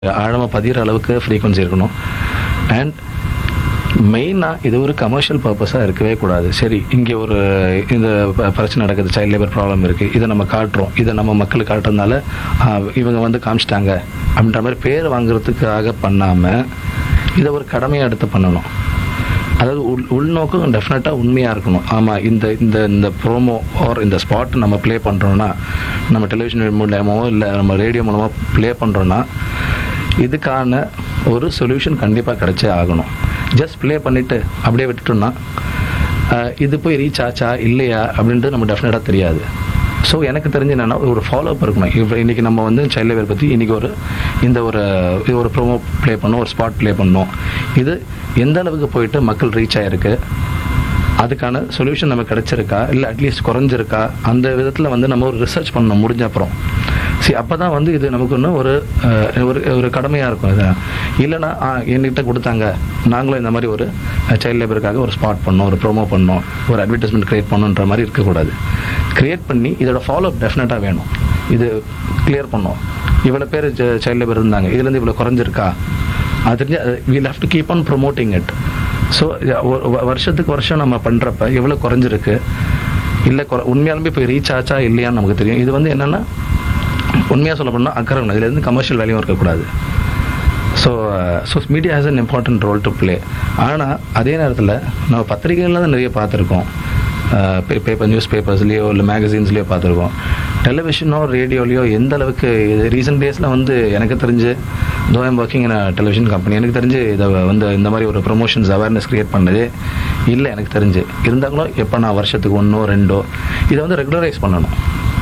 ஆழமாக பதிகிற அளவுக்கு ஃப்ரீக்வன்சி இருக்கணும் அண்ட் மெயினாக இது ஒரு கமர்ஷியல் பர்பஸாக இருக்கவே கூடாது சரி இங்கே ஒரு இந்த ப- பிரச்சனை நடக்குது சைல்ட் லேபர் ப்ராப்ளம் இருக்குது இதை நம்ம காட்டுறோம் இதை நம்ம மக்களுக்கு காட்டுறதுனால ஆ, இவங்க வந்து காமிச்சிட்டாங்க அப்படின்ற மாதிரி பேர் வாங்குறதுக்காக பண்ணாமல் இதை ஒரு கடமையாக எடுத்து பண்ணணும் அதாவது உள் உள்நோக்கம் டெஃபினட்டாக உண்மையாக இருக்கணும் ஆமாம் இந்த இந்த இந்த ப்ரோமோ ஆர் இந்த ஸ்பாட் நம்ம ப்ளே பண்ணுறோன்னா நம்ம டெலிவிஷன் மூலயமாவோ இல்லை நம்ம ரேடியோ மூலமாக ப்ளே பண்ணுறோன்னா இதுக்கான ஒரு சொல்யூஷன் கண்டிப்பாக கிடைச்சே ஆகணும் ஜஸ்ட் ப்ளே பண்ணிவிட்டு அப்படியே விட்டுட்டோம்னா ஆஹ், இது போய் ரீச் ஆச்சா இல்லையா அப்படின்ட்டு நம்ம டெஃபினட்டாக தெரியாது ஸோ எனக்கு தெரிஞ்சு என்னன்னா ஒரு ஃபாலோ அப் இருக்கணும் இப்போ இன்றைக்கி நம்ம வந்து சைல்ட் லேபர் பற்றி இன்றைக்கி ஒரு இந்த ஒரு இது ஒரு ப்ரோமோ ப்ளே பண்ணோம் ஒரு ஸ்பாட் ப்ளே பண்ணோம் இது எந்த அளவுக்கு போயிட்டு மக்கள் ரீச் ஆகிருக்கு அதுக்கான சொல்யூஷன் நமக்கு கிடைச்சிருக்கா இல்லை அட்லீஸ்ட் குறைஞ்சிருக்கா அந்த விதத்தில் வந்து நம்ம ஒரு ரிசர்ச் பண்ணணும் முடிஞ்ச அப்புறம் சரி அப்போ தான் வந்து இது நமக்கு இன்னும் ஒரு அஹ், ஒரு ஒரு கடமையாக இருக்கும் இது இல்லைன்னா ஆ, என்கிட்ட கொடுத்தாங்க நாங்களும் இந்த மாதிரி ஒரு சைல்ட் லேபருக்காக ஒரு ஸ்பாட் பண்ணோம் ஒரு ப்ரோமோ பண்ணோம் ஒரு அட்வர்டைஸ்மெண்ட் க்ரியேட் பண்ணோன்ற மாதிரி இருக்கக்கூடாது க்ரியேட் பண்ணி இதோட ஃபாலோ அப் டெஃபினட்டாக வேணும் இது கிளியர் பண்ணோம் இவ்வளோ பேர் சைல்ட் லேபர் இருந்தாங்க இதுலேருந்து இவ்வளோ குறைஞ்சிருக்கா அது we'll have to keep on promoting it so வருஷத்துக்கு வருஷம் நம்ம பண்ணுறப்ப எவ்வளோ குறைஞ்சிருக்கு இல்லை குறை உண்மையாலுமே இப்போ ரீச் ஆச்சா இல்லையான்னு நமக்கு தெரியும் இது வந்து என்னென்னா உண்மையாக சொல்ல போனால் அக்கறை வேணும். இதுல இருந்து கமர்ஷியல் வேல்யூ இருக்கக்கூடாது so so media has an important role to play ஆனால் அதே நேரத்தில் நம்ம பத்திரிகைகளில் தான் நிறைய பார்த்துருக்கோம் பேப்பர் நியூஸ் பேப்பர்ஸ்லேயோ இல்லை மேகசின்ஸ்லேயோ பார்த்துருக்கோம் டெலிவிஷனோ ரேடியோலையோ எந்த அளவுக்கு இது ரீசெண்ட் டேஸில் வந்து எனக்கு தெரிஞ்சு though I'm working in television company எனக்கு தெரிஞ்சு இதை வந்து இந்த மாதிரி ஒரு ப்ரொமோஷன்ஸ் அவேர்னஸ் கிரியேட் பண்ணதே இல்லை எனக்கு தெரிஞ்சு இருந்தாங்களும் எப்போ நான் வருஷத்துக்கு ஒன்றோ ரெண்டோ இதை வந்து ரெகுலரைஸ் பண்ணணும்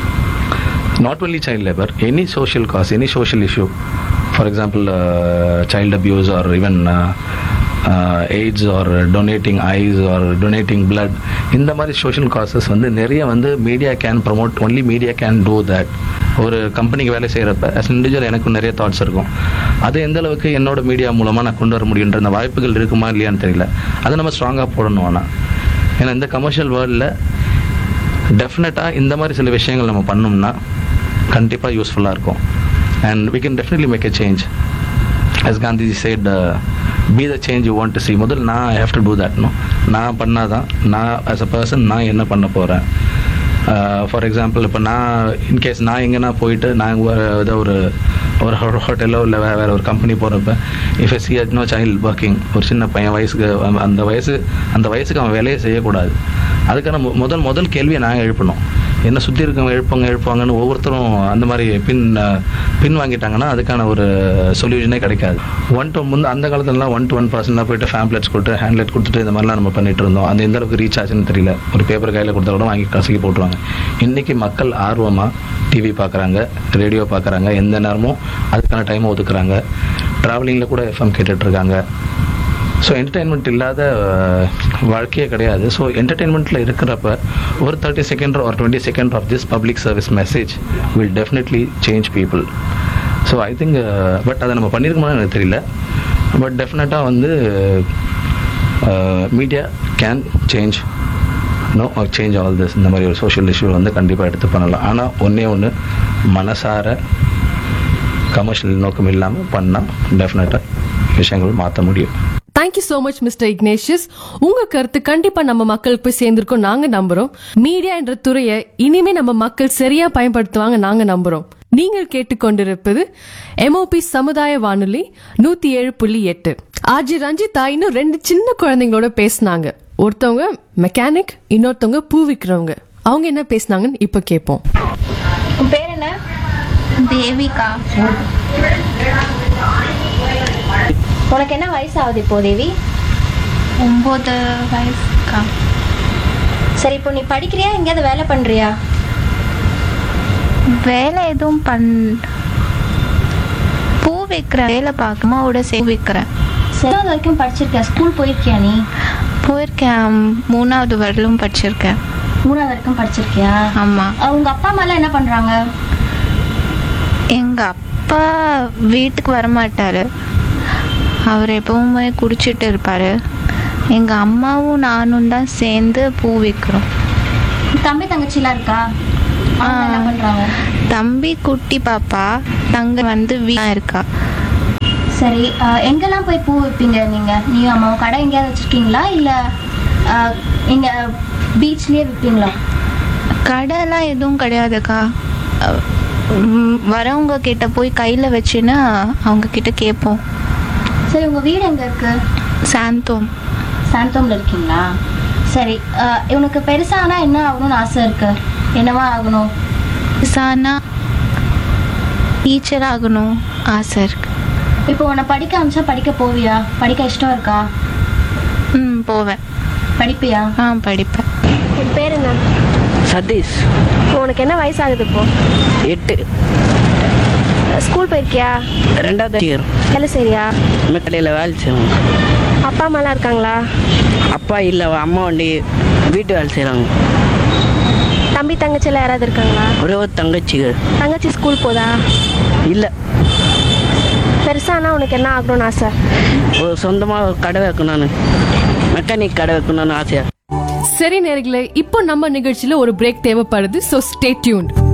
not only child labor, any social cause, any social issue, for example, uh, child abuse or even uh, uh, AIDS or donating eyes or donating blood, இந்த மாதிரி சோஷியல் காசஸ் வந்து நிறைய வந்து media can promote only media can do that ஒரு கம்பெனிக்கு வேலை செய்கிறப்ப as individual எனக்கு நிறைய தாட்ஸ் இருக்கும் அது எந்த அளவுக்கு என்னோட மீடியா மூலமாக நான் கொண்டு வர முடியுன்ற அந்த வாய்ப்புகள் இருக்குமா இல்லையான்னு தெரியல அதை நம்ம ஸ்ட்ராங்காக போடணும் ஆனால் ஏன்னா இந்த கமர்ஷியல் வேர்ல்டில் டெஃபினட்டாக இந்த மாதிரி சில விஷயங்கள் நம்ம பண்ணோம்னா கண்டிப்பாக யூஸ்ஃபுல்லாக இருக்கும் and we can definitely make a change as Gandhiji said uh, be the change you want to see முதல் நான் I have to do that no நான் பண்ணாதான் நான் as a person நான் என்ன பண்ண போகிறேன் ஃபார் எக்ஸாம்பிள் இப்போ நான் இன்கேஸ் நான் எங்கன்னா போயிட்டு நான் ஒரு ஏதோ ஒரு ஒரு ஹோட்டலோ இல்லை வேறு வேறு ஒரு கம்பெனி போகிறப்ப if yes see no child working ஒரு சின்ன பையன் வயசுக்கு அந்த- அந்த வயசு அந்த வயசுக்கு அவன் வேலையே செய்யக்கூடாது அதுக்கான மு- முதல் முதல் கேள்வியை நான் எழுப்பணும் என்ன சுற்றி இருக்கவங்க எழுப்பாங்க எழுப்பாங்கன்னு ஒவ்வொருத்தரும் அந்த மாதிரி பின் அஹ், பின் வாங்கிட்டாங்கன்னா அதுக்கான ஒரு சொல்யூஷனே கிடைக்காது ஒன் டு முந்த அந்த காலத்துலலாம் ஒன் டு ஒன் பர்சன்ட்லாம் போயிட்டு ஃபேம்ப்ளெட்ஸ் கொடுத்து ஹேண்ட்லெட் கொடுத்துட்டு இந்த மாதிரிலாம் நம்ம பண்ணிட்டு இருந்தோம் அந்த எந்த அளவுக்கு ரீச் ஆச்சுன்னு தெரியல ஒரு பேப்பர் கையில் கொடுத்தா கூட வாங்கி கசக்கி போட்டுருவாங்க இன்னைக்கு மக்கள் ஆர்வமாக டிவி பார்க்குறாங்க ரேடியோ பார்க்குறாங்க எந்த நேரமும் அதுக்கான டைமை ஒதுக்குறாங்க ட்ராவலிங்கில் கூட எஃப்எம் கேட்டுட்ருக்காங்க ஸோ என்டர்டெயின்மெண்ட் இல்லாத அஹ், வாழ்க்கையே கிடையாது ஸோ என்டர்டெயின்மெண்ட்டில் இருக்கிறப்ப ஒரு தேர்ட்டி செகண்ட் ஒரு twenty second of this public service message will definitely change people so I think but அதை நம்ம பண்ணியிருக்கோமான்னு எனக்கு தெரியல பட் டெஃபினட்டாக வந்து media can change no change all this இந்த மாதிரி ஒரு சோஷியல் இஷ்யூ வந்து கண்டிப்பாக எடுத்து பண்ணலாம் ஆனால் ஒன்றே ஒன்று மனசார கமர்ஷியல் நோக்கம் இல்லாமல் பண்ணால் டெஃபினட்டாக விஷயங்கள் மாற்ற முடியும் thank you so much mister Ignatius உங்க கருத்து கண்டிப்பா நம்ம மக்களுக்கு போய் சேர்ந்திருக்கோம் நாங்க நம்புறோம் மீடியா என்ற துறையை இனிமே நம்ம மக்கள் சரியா பயன்படுத்துவாங்க நாங்க நம்புறோம் நீங்கள் கேட்டுக்கொண்டிருப்பது எம்ஓபி சமுதாய வானொலி நூத்தி ஏழு புள்ளி எட்டு ஆஜி ரஞ்சிதா இன்னும் ரெண்டு சின்ன குழந்தைங்களோட பேசினாங்க ஒருத்தவங்க மெக்கானிக் இன்னொருத்தவங்க பூ விக்கிறவங்க அவங்க என்ன பேசினாங்கன்னு இப்ப கேட்போம் உன் பேர் என்ன தேவிகா உனக்கு என்ன வயசு ஆகுது இப்போ தேவி ஒம்பது வயசுக்கா சரி இப்போ நீ படிக்கிறியா எங்கேயாவது வேலை பண்றியா வேலை எதுவும் பண் பூ வைக்கிறேன் வேலை பார்க்கும்போட சே விற்கிறேன் செவன்த் வரைக்கும் படிச்சிருக்கியா ஸ்கூல் போயிருக்கியா நீ போயிருக்கேன் மூணாவது வரலும் படிச்சிருக்கேன் மூணாவது வரைக்கும் படிச்சிருக்கியா ஆமாம் அஹ் உங்க அப்பா அம்மா எல்லாம் என்ன பண்றாங்க எங்கள் அப்பா வீட்டுக்கு வரமாட்டார் அவர் எப்பவுமே குடிச்சிட்டு இருப்பார் எங்கள் அம்மாவும் நானும் தான் சேர்ந்து பூ விற்கிறோம் தம்பி தங்கச்சிலாம் இருக்கா அவங்க என்ன பண்றாங்க தம்பி குட்டி பாப்பா தங்க வந்து வீணா இருக்கா சரி அஹ், எங்கெல்லாம் போய் பூ விற்பீங்க நீங்க நீ அம்மா கடை எங்கேயாவது வச்சிருக்கீங்களா இல்ல அஹ், இங்க பீச்லயே விற்பீங்களா கடைலாம் எதுவும் கிடையாதுக்கா அஹ் உம் வரவங்க கிட்ட போய் கையில் வச்சுன்னா அவங்க கிட்ட கேட்போம் சரி உங்க வீடு எங்க இருக்கு சாந்தோம் சாந்தோம்ல இருக்கீங்களா சரி அஹ், உனக்கு பெருசானா என்ன ஆகணும்னு ஆசை இருக்கு என்னவா ஆகணும் சானா டீச்சர் ஆகணும் ஆசை இருக்கு இப்போ உன்னை படிக்க அனுப்பிச்சா படிக்க போவியா படிக்க இஷ்டம் இருக்கா ம் போவேன் படிப்பியா ஆ படிப்பேன் உன் பேர் என்ன சதீஷ் உனக்கு என்ன வயசாகுது இப்போ எட்டு ஸ்கூல் போயிருக்கியா ரெண்டாவது இயர் வேலை சரியா கடையில் வேலை செய்வாங்க அப்பா அம்மாலாம் இருக்காங்களா அப்பா இல்லை அம்மா வண்டி வீட்டு வேலை செய்கிறாங்க தம்பி தங்கச்சிலாம் யாராவது இருக்காங்களா ஒரே ஒரு தங்கச்சிகள் தங்கச்சி ஸ்கூல் போதா இல்லை பெருசானா உனக்கு என்ன ஆகணும்னு ஆசை ஒரு சொந்தமாக ஒரு கடை வைக்கணும்னு மெக்கானிக் கடை வைக்கணும்னு ஆசையாக சரி நேர்களே இப்போ நம்ம நிகழ்ச்சியில ஒரு பிரேக் தேவைப்படுது ஸோ ஸ்டே டியூன்ட்